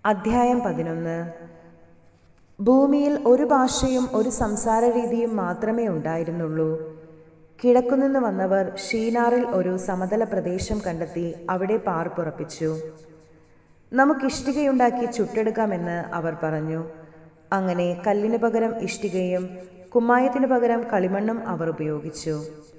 അധ്യായം പതിനൊന്ന് ഭൂമിയിൽ ഒരു ഭാഷയും ഒരു സംസാര രീതിയും മാത്രമേ ഉണ്ടായിരുന്നുള്ളൂ കിഴക്കുനിന്ന് വന്നവർ ഷീനാറിൽ ഒരു സമതല പ്രദേശം കണ്ടെത്തി അവിടെ പാർപ്പുറപ്പിച്ചു നമുക്ക് ഇഷ്ടികയുണ്ടാക്കി ചുട്ടെടുക്കാമെന്ന് അവർ പറഞ്ഞു അങ്ങനെ കല്ലിന് പകരം ഇഷ്ടികയും കുമ്മായത്തിനു പകരം കളിമണ്ണും അവർ ഉപയോഗിച്ചു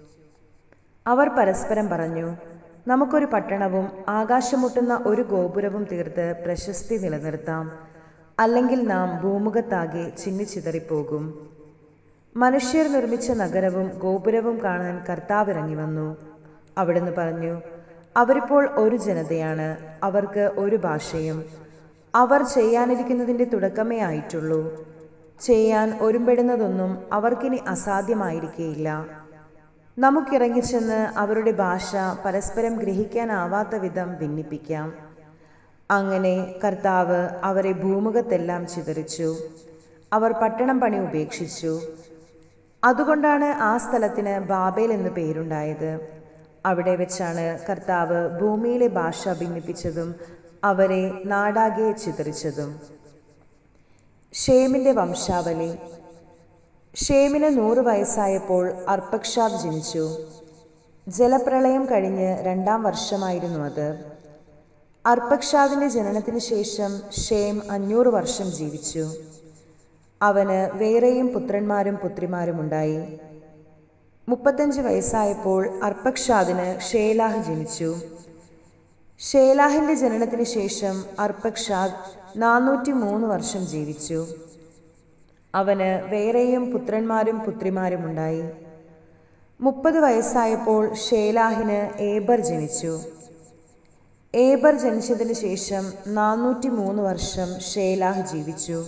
അവർ പരസ്പരം പറഞ്ഞു നമുക്കൊരു പട്ടണവും ആകാശമുട്ടുന്ന ഒരു ഗോപുരവും തീർത്ത് പ്രശസ്തി നിലനിർത്താം അല്ലെങ്കിൽ നാം ഭൂമുഖത്താകെ ചിന്നിച്ചിതറിപ്പോകും മനുഷ്യർ നിർമ്മിച്ച നഗരവും ഗോപുരവും കാണാൻ കർത്താവ് ഇറങ്ങി വന്നു അവിടുന്ന് പറഞ്ഞു അവരിപ്പോൾ ഒരു ജനതയാണ് അവർക്ക് ഒരു ഭാഷയും അവർ ചെയ്യാനിരിക്കുന്നതിൻ്റെ തുടക്കമേ ആയിട്ടുള്ളൂ ചെയ്യാൻ ഒരുമ്പെടുന്നതൊന്നും അവർക്കിനി അസാധ്യമായിരിക്കേയില്ല നമുക്കിറങ്ങിച്ചെന്ന് അവരുടെ ഭാഷ പരസ്പരം ഗ്രഹിക്കാനാവാത്ത വിധം ഭിന്നിപ്പിക്കാം അങ്ങനെ കർത്താവ് അവരെ ഭൂമുഖത്തെല്ലാം ചിതറിച്ചു അവർ പട്ടണം പണി ഉപേക്ഷിച്ചു അതുകൊണ്ടാണ് ആ സ്ഥലത്തിന് ബാബേൽ എന്ന് പേരുണ്ടായത് അവിടെ വെച്ചാണ് കർത്താവ് ഭൂമിയിലെ ഭാഷ ഭിന്നിപ്പിച്ചതും അവരെ നാടാകെ ചിതറിച്ചതും ഷേമിന്റെ വംശാവലി ഷേമിന് നൂറ് വയസ്സായപ്പോൾ അർപ്പക്ഷാദ് ജനിച്ചു ജലപ്രളയം കഴിഞ്ഞ് രണ്ടാം വർഷമായിരുന്നു അത് അർപ്പക്ഷാദിന്റെ ജനനത്തിന് ശേഷം ഷേം അഞ്ഞൂറ് വർഷം ജീവിച്ചു അവന് വേറെയും പുത്രന്മാരും പുത്രിമാരും ഉണ്ടായി മുപ്പത്തഞ്ച് വയസ്സായപ്പോൾ അർപ്പക്ഷാദിന് ഷേലാഹ് ജനിച്ചു ഷേലാഹിന്റെ ജനനത്തിന് ശേഷം അർപ്പക്ഷാദ് നാനൂറ്റി മൂന്ന് വർഷം ജീവിച്ചു അവന് വേറെയും പുത്രന്മാരും പുത്രിമാരും ഉണ്ടായി മുപ്പത് വയസ്സായപ്പോൾ ഷേലാഹിന് ഏബർ ജനിച്ചു ഏബർ ജനിച്ചതിന് ശേഷം നാനൂറ്റി മൂന്ന് വർഷം ഷേലാഹ് ജീവിച്ചു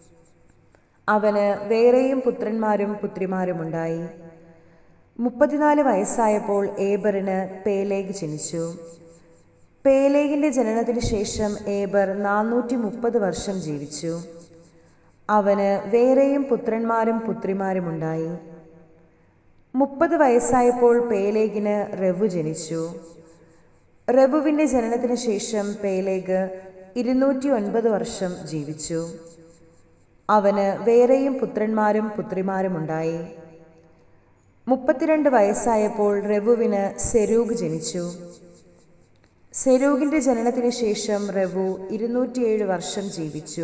അവന് വേറെയും പുത്രന്മാരും പുത്രിമാരും ഉണ്ടായി മുപ്പത്തിനാല് വയസ്സായപ്പോൾ ഏബറിന് പേലേഗ് ജനിച്ചു പേലേഗിന്റെ ജനനത്തിന് ശേഷം ഏബർ നാനൂറ്റി മുപ്പത് വർഷം ജീവിച്ചു അവന് വേറെയും പുത്രന്മാരും പുത്രിമാരും ഉണ്ടായി മുപ്പത് വയസ്സായപ്പോൾ പേലേഗിന് റവു ജനിച്ചു റബുവിന്റെ ജനനത്തിന് ശേഷം പേലേഗ് ഇരുന്നൂറ്റി ഒൻപത് വർഷം ജീവിച്ചു അവന് വേറെയും പുത്രന്മാരും പുത്രിമാരും ഉണ്ടായി മുപ്പത്തിരണ്ട് വയസ്സായപ്പോൾ റവുവിന് സെരൂഗ് ജനിച്ചു സെരൂഗിന്റെ ജനനത്തിന് ശേഷം റവു ഇരുന്നൂറ്റിയേഴ് വർഷം ജീവിച്ചു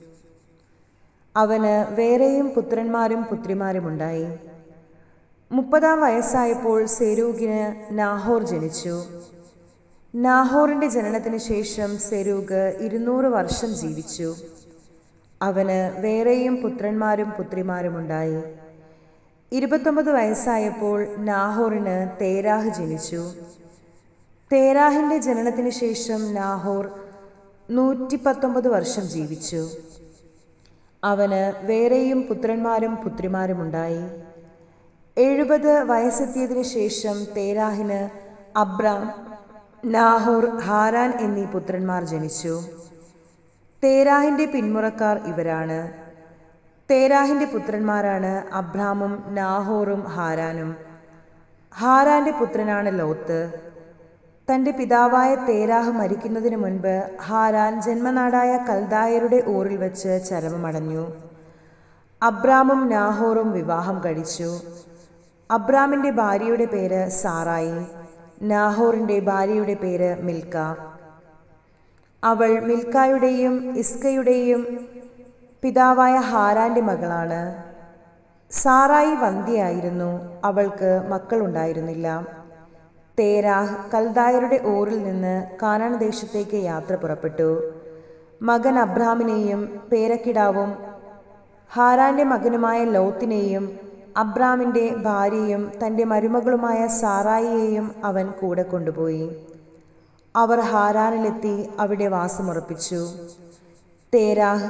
അവന് വേറെയും പുത്രന്മാരും പുത്രിമാരും ഉണ്ടായി മുപ്പതാം വയസ്സായപ്പോൾ സെരൂഗിന് നാഹോർ ജനിച്ചു നാഹോറിന്റെ ജനനത്തിന് ശേഷം സെരൂഗ് ഇരുന്നൂറ് വർഷം ജീവിച്ചു അവന് വേറെയും പുത്രന്മാരും പുത്രിമാരും ഉണ്ടായി ഇരുപത്തൊമ്പത് വയസ്സായപ്പോൾ നാഹോറിന് തേരാഹ് ജനിച്ചു തേരാഹിന്റെ ജനനത്തിന് ശേഷം നാഹോർ നൂറ്റി പത്തൊമ്പത് വർഷം ജീവിച്ചു അവന് വേറെയും പുത്രന്മാരും പുത്രിമാരും ഉണ്ടായി എഴുപത് വയസ്സെത്തിയതിനു ശേഷം തേരാഹിന് അബ്രാം നാഹോർ ഹാരാൻ എന്നീ പുത്രന്മാർ ജനിച്ചു തേരാഹിന്റെ പിന്മുറക്കാർ ഇവരാണ് തേരാഹിന്റെ പുത്രന്മാരാണ് അബ്രാമും നാഹോറും ഹാരാനും ഹാരാന്റെ പുത്രനാണ് ലോത്ത് തന്റെ പിതാവായ തേരാഹ് മരിക്കുന്നതിന് മുൻപ് ഹാരാൻ ജന്മനാടായ കൽദായരുടെ ഊറിൽ വെച്ച് ചരമമടഞ്ഞു അബ്രാമും നാഹോറും വിവാഹം കഴിച്ചു അബ്രാമിന്റെ ഭാര്യയുടെ പേര് സാറായി നാഹോറിന്റെ ഭാര്യയുടെ പേര് മിൽക്ക അവൾ മിൽക്കായുടെയും ഇസ്കയുടെയും പിതാവായ ഹാരാന്റെ മകളാണ് സാറായി വന്ധ്യയായിരുന്നു അവൾക്ക് മക്കളുണ്ടായിരുന്നില്ല തേരാഹ് കൽദായരുടെ ഊറിൽ നിന്ന് കാനാൻ ദേശത്തേക്ക് യാത്ര പുറപ്പെട്ടു മകൻ അബ്രാമിനെയും പേരക്കിടാവും ഹാരാന്റെ മകനുമായ ലോത്തിനെയും അബ്രാമിന്റെ ഭാര്യയും തന്റെ മരുമകളുമായ സാറായിയെയും അവൻ കൂടെ കൊണ്ടുപോയി അവർ ഹാരാനിലെത്തി അവിടെ വാസമുറപ്പിച്ചു തേരാഹ്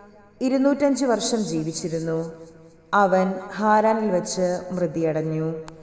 ഇരുന്നൂറ്റഞ്ച് വർഷം ജീവിച്ചിരുന്നു അവൻ ഹാരാനിൽ വച്ച് മൃതിയടഞ്ഞു